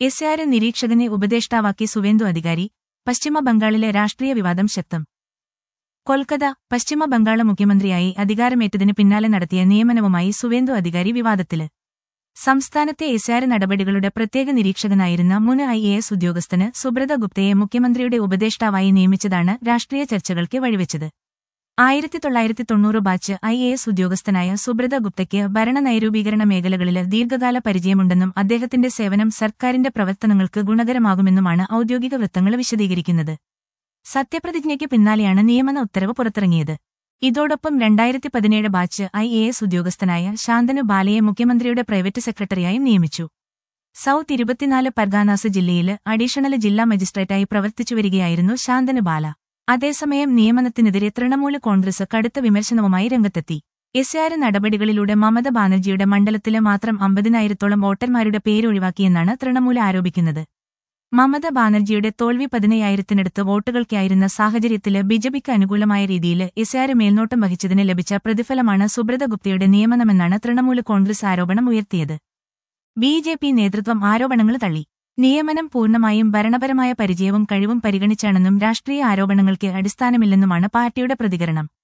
S R നിരീക്ഷകനെ ഉപദേഷ്ടാവാക്കി Suvendu അധികാരി പശ്ചിമ ബംഗാളിലെ രാഷ്ട്രീയ വിവാദം ശക്തം കൊൽക്കത്ത പശ്ചിമ ബംഗാള മുഖ്യമന്ത്രിയായി അധികാരമേറ്റതിന് പിന്നാലെ നടത്തിയ നിയമനവുമായി സുവേന്ദു അധികാരി വിവാദത്തില് സംസ്ഥാനത്തെ എസ്ആർ നടപടികളുടെ പ്രത്യേക നിരീക്ഷകനായിരുന്ന മുൻ ഐ എ എസ് ഉദ്യോഗസ്ഥന് സുബ്രത ഗുപ്തയെ മുഖ്യമന്ത്രിയുടെ ഉപദേഷ്ടാവായി നിയമിച്ചതാണ് രാഷ്ട്രീയ ചർച്ചകൾക്ക് വഴിവെച്ചത് ആയിരത്തി തൊള്ളായിരത്തി തൊണ്ണൂറ് ബാച്ച് ഐ എ എസ് ഉദ്യോഗസ്ഥനായ സുബ്രത ഗുപ്തയ്ക്ക് ഭരണനൈരൂപീകരണ മേഖലകളില് ദീർഘകാല പരിചയമുണ്ടെന്നും അദ്ദേഹത്തിന്റെ സേവനം സർക്കാരിന്റെ പ്രവർത്തനങ്ങൾക്ക് ഗുണകരമാകുമെന്നുമാണ് ഔദ്യോഗിക വൃത്തങ്ങൾ വിശദീകരിക്കുന്നത് സത്യപ്രതിജ്ഞയ്ക്ക് പിന്നാലെയാണ് നിയമന ഉത്തരവ് പുറത്തിറങ്ങിയത് ഇതോടൊപ്പം രണ്ടായിരത്തി പതിനേഴ് ബാച്ച് ഐ എ എസ് ഉദ്യോഗസ്ഥനായ ശാന്തനു ബാലയെ മുഖ്യമന്ത്രിയുടെ പ്രൈവറ്റ് സെക്രട്ടറിയായും നിയമിച്ചു സൌത്ത് ഇരുപത്തിനാല് പർഗാനാസ് ജില്ലയില് അഡീഷണൽ ജില്ലാ മജിസ്ട്രേറ്റായി പ്രവർത്തിച്ചുവരികയായിരുന്നു ശാന്തനു ബാല അതേസമയം നിയമനത്തിനെതിരെ തൃണമൂല് കോൺഗ്രസ് കടുത്ത വിമർശനവുമായി രംഗത്തെത്തി എസ്ആർ നടപടികളിലൂടെ മമത ബാനർജിയുടെ മണ്ഡലത്തില് മാത്രം അമ്പതിനായിരത്തോളം വോട്ടർമാരുടെ പേരൊഴിവാക്കിയെന്നാണ് തൃണമൂല് ആരോപിക്കുന്നത് മമത ബാനർജിയുടെ തോൽവി പതിനയ്യായിരത്തിനടുത്ത് വോട്ടുകൾക്കായിരുന്ന സാഹചര്യത്തില് ബിജെപിക്ക് അനുകൂലമായ രീതിയിൽ എസ്ആർ മേൽനോട്ടം വഹിച്ചതിന് ലഭിച്ച പ്രതിഫലമാണ് സുബ്രത ഗുപ്തയുടെ നിയമനമെന്നാണ് തൃണമൂല് കോൺഗ്രസ് ആരോപണം ഉയർത്തിയത് ബി ജെ പി നേതൃത്വം ആരോപണങ്ങൾ തള്ളി നിയമനം പൂർണ്ണമായും ഭരണപരമായ പരിചയവും കഴിവും പരിഗണിച്ചാണെന്നും രാഷ്ട്രീയ ആരോപണങ്ങൾക്ക് അടിസ്ഥാനമില്ലെന്നുമാണ് പാർട്ടിയുടെ പ്രതികരണം